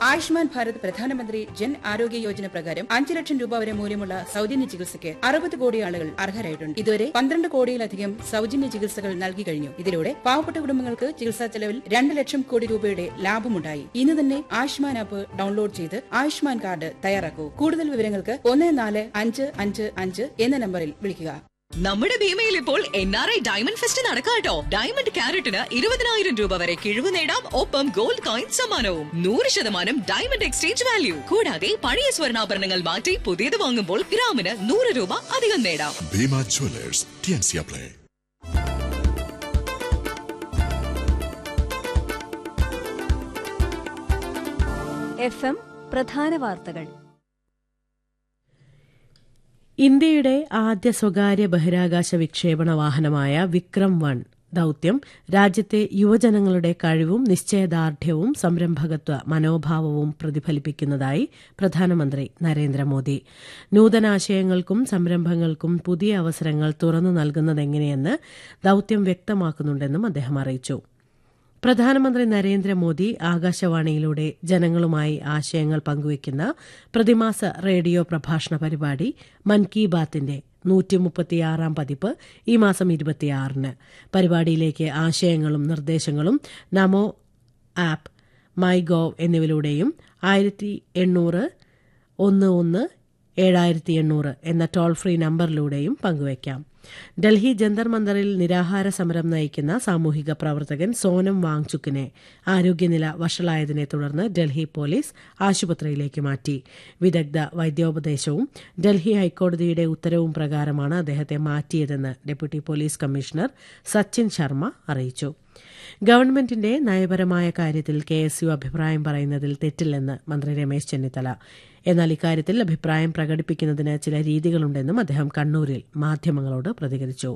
ആയുഷ്മാൻ ഭാരത് പ്രധാനമന്ത്രി ജൻ ആരോഗ്യ യോജന പ്രകാരം അഞ്ച് ലക്ഷം രൂപ വരെ മൂല്യമുള്ള സൗജന്യ ചികിത്സയ്ക്ക് അറുപത് കോടി ആളുകൾ അർഹരായിട്ടുണ്ട് ഇതുവരെ പന്ത്രണ്ട് കോടിയിലധികം സൗജന്യ ചികിത്സകൾ നൽകി കഴിഞ്ഞു ഇതിലൂടെ പാവപ്പെട്ട കുടുംബങ്ങൾക്ക് ചികിത്സാ ചെലവിൽ രണ്ട് ലക്ഷം കോടി രൂപയുടെ ലാഭമുണ്ടായി ഇന്ന് തന്നെ ആയുഷ്മാൻ ആപ്പ് ഡൗൺലോഡ് ചെയ്ത് ആയുഷ്മാൻ കാർഡ് തയ്യാറാക്കൂ കൂടുതൽ വിവരങ്ങൾക്ക് ഒന്ന് നാല് അഞ്ച് അഞ്ച് അഞ്ച് എന്ന നമ്പറിൽ വിളിക്കുക നമ്മുടെ ഭീമയിൽ ഇപ്പോൾ N R I diamond fest നടക്കാട്ടോ ഡയമണ്ട് ക്യാരറ്റിന് ഇരുപതിനായിരം രൂപ വരെ കിഴിവ് നേടാം ഒപ്പം ഗോൾഡ് കോയിൻ സമ്മാനവും നൂറ് ശതമാനം ഡയമണ്ട് എക്സ്ചേഞ്ച് വാല്യൂ കൂടാതെ പഴയ സ്വർണ്ണാഭരണങ്ങൾ മാറ്റി പുതിയത് വാങ്ങുമ്പോൾ ഗ്രാമിന് നൂറ് രൂപ അധികം നേടാം Bima Jewelers, Tianxia Play. F M പ്രധാന വാർത്തകൾ ഇന്ത്യയുടെ ആദ്യ സ്വകാര്യ ബഹിരാകാശ വിക്ഷേപണ വാഹനമായ വിക്രം വൺ ദൌത്യം രാജ്യത്തെ യുവജനങ്ങളുടെ കഴിവും നിശ്ചയദാർഢ്യവും സംരംഭകത്വ മനോഭാവവും പ്രതിഫലിപ്പിക്കുന്നതായി പ്രധാനമന്ത്രി നരേന്ദ്രമോദി നൂതനാശയങ്ങൾക്കും സംരംഭങ്ങൾക്കും പുതിയ അവസരങ്ങൾ തുറന്നു നൽകുന്നതെങ്ങനെയെന്ന് ദൌത്യം വ്യക്തമാക്കുന്നുണ്ടെന്നും അദ്ദേഹം അറിയിച്ചു പ്രധാനമന്ത്രി നരേന്ദ്രമോദി ആകാശവാണിയിലൂടെ ജനങ്ങളുമായി ആശയങ്ങൾ പങ്കുവയ്ക്കുന്ന പ്രതിമാസ റേഡിയോ പ്രഭാഷണ പരിപാടി മൻ കി ബാത്തിന്റെ നൂറ്റിമുപ്പത്തിയാറാം പതിപ്പ് ഈ മാസം ഇരുപത്തിയാറിന് പരിപാടിയിലേക്ക് ആശയങ്ങളും നിർദ്ദേശങ്ങളും നമോ ആപ്പ് മൈ ഗോവ് എന്നിവയിലൂടെയും ആയിരത്തി എണ്ണൂറ് ഒന്ന് ഒന്ന് ഏഴായിരത്തി എണ്ണൂറ് എന്ന ടോൾ ഫ്രീ നമ്പറിലൂടെയും പങ്കുവയ്ക്കാം ഡൽഹി ജന്തർ മന്ദറിൽ നിരാഹാര സമരം നയിക്കുന്ന സാമൂഹിക പ്രവർത്തകൻ സോനം വാങ്ചുക്കിനെ ആരോഗ്യനില വഷളായതിനെ തുടർന്ന് ഡൽഹി പോലീസ് ആശുപത്രിയിലേക്ക് മാറ്റി വിദഗ്ധ വൈദ്യോപദേശവും ഡൽഹി ഹൈക്കോടതിയുടെ ഉത്തരവും പ്രകാരമാണ് അദ്ദേഹത്തെ മാറ്റിയതെന്ന് deputy police commissioner Sachin Sharma അറിയിച്ചു ഗവൺമെന്റിന്റെ നയപരമായ കാര്യത്തിൽ കെ എസ് യു അഭിപ്രായം പറയുന്നതിൽ തെറ്റില്ലെന്ന് മന്ത്രി രമേശ് ചെന്നിത്തല എന്നാൽ ഇക്കാര്യത്തിൽ അഭിപ്രായം പ്രകടിപ്പിക്കുന്നതിന് ചില രീതികളുണ്ടെന്നും അദ്ദേഹം കണ്ണൂരിൽ മാധ്യമങ്ങളോട് പ്രതികരിച്ചു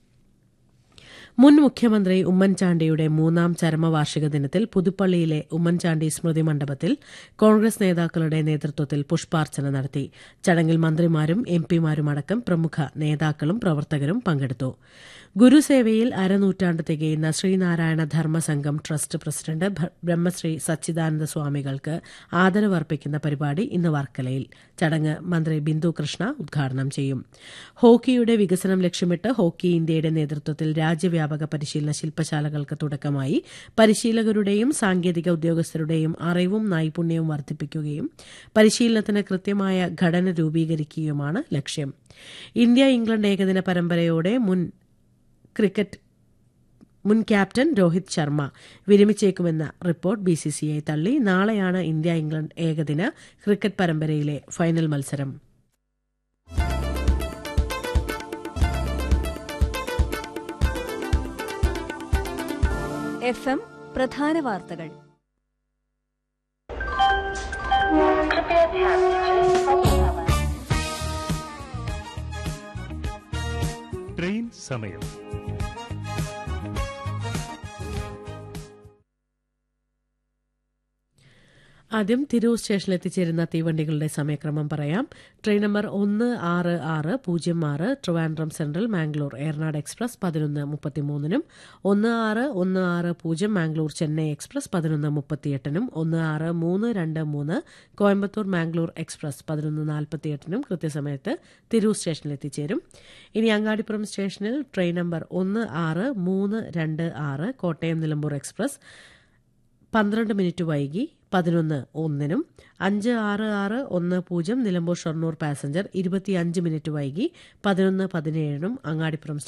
മുൻ മുഖ്യമന്ത്രി ഉമ്മൻചാണ്ടിയുടെ മൂന്നാം ചരമവാർഷിക ദിനത്തിൽ പുതുപ്പള്ളിയിലെ ഉമ്മൻചാണ്ടി സ്മൃതി മണ്ഡപത്തിൽ കോൺഗ്രസ് നേതാക്കളുടെ നേതൃത്വത്തിൽ പുഷ്പാർച്ചന നടത്തി ചടങ്ങിൽ മന്ത്രിമാരും എംപിമാരുമടക്കം പ്രമുഖ നേതാക്കളും പ്രവർത്തകരും പങ്കെടുത്തു ഗുരുസേവയിൽ അരനൂറ്റാണ്ട് തികയുന്ന ശ്രീനാരായണ ധർമ്മസംഘം ട്രസ്റ്റ് പ്രസിഡന്റ് ഭ- ബ്രഹ്മശ്രീ സച്ചിദാനന്ദ സ്വാമികൾക്ക് ആദരവർപ്പിക്കുന്ന പരിപാടി ഇന്ന് വർക്കലയിൽ ചടങ്ങ് മന്ത്രി ബിന്ദു കൃഷ്ണ ഉദ്ഘാടനം ചെയ്യും ഹോക്കിയുടെ വികസനം ലക്ഷ്യമിട്ട് ഹോക്കി ഇന്ത്യയുടെ നേതൃത്വത്തിൽ രാജ്യവ്യാപക പരിശീലന ശില്പശാലകൾക്ക് തുടക്കമായി പരിശീലകരുടെയും സാങ്കേതിക ഉദ്യോഗസ്ഥരുടെയും അറിവും നൈപുണ്യവും വർദ്ധിപ്പിക്കുകയും പരിശീലനത്തിന് കൃത്യമായ ഘടന രൂപീകരിക്കുകയുമാണ് ലക്ഷ്യം ഇന്ത്യ ഇംഗ്ലണ്ട് ഏകദിന പരമ്പരയോടെ മുൻ ക്രിക്കറ്റ് മുൻ ക്യാപ്റ്റൻ രോഹിത് ശർമ്മ വിരമിച്ചേക്കുമെന്ന റിപ്പോർട്ട് ബിസിസിഐ തള്ളി നാളെയാണ് ഇന്ത്യ ഇംഗ്ലണ്ട് ഏകദിന ക്രിക്കറ്റ് പരമ്പരയിലെ ഫൈനൽ മത്സരം എഫ് എം പ്രധാന വാർത്തകൾ ട്രെയിൻ സമയം ആദ്യം തിരൂർ സ്റ്റേഷനിൽ എത്തിച്ചേരുന്ന തീവണ്ടികളുടെ സമയക്രമം പറയാം ട്രെയിൻ നമ്പർ ഒന്ന് ആറ് ആറ് പൂജ്യം ആറ് ട്രിവാൻഡ്രം സെൻട്രൽ മാംഗ്ലൂർ ഏർനാട് എക്സ്പ്രസ് പതിനൊന്ന് മുപ്പത്തിമൂന്നിനും ഒന്ന് ആറ് ഒന്ന് ആറ് പൂജ്യം മാംഗ്ലൂർ ചെന്നൈ എക്സ്പ്രസ് പതിനൊന്ന് മുപ്പത്തിയെട്ടിനും ഒന്ന് ആറ് മൂന്ന് രണ്ട് മൂന്ന് കോയമ്പത്തൂർ മാംഗ്ലൂർ എക്സ്പ്രസ് പതിനൊന്ന് നാൽപ്പത്തിയെട്ടിനും കൃത്യസമയത്ത് തിരൂർ സ്റ്റേഷനിൽ എത്തിച്ചേരും ഇനി അങ്ങാടിപ്പുറം സ്റ്റേഷനിൽ ട്രെയിൻ നമ്പർ ഒന്ന് ആറ് മൂന്ന് രണ്ട് ആറ് കോട്ടയം നിലമ്പൂർ എക്സ്പ്രസ് പന്ത്രണ്ട് മിനിറ്റ് വൈകി പതിനൊന്ന് ഒന്നിനും അഞ്ച് ആറ് ആറ് ഒന്ന് പൂജ്യം നിലമ്പൂർ ഷൊർണൂർ പാസഞ്ചർ ഇരുപത്തിയഞ്ച് മിനിറ്റ് വൈകി പതിനൊന്ന് പതിനേഴിനും അങ്ങാടിപ്പുറം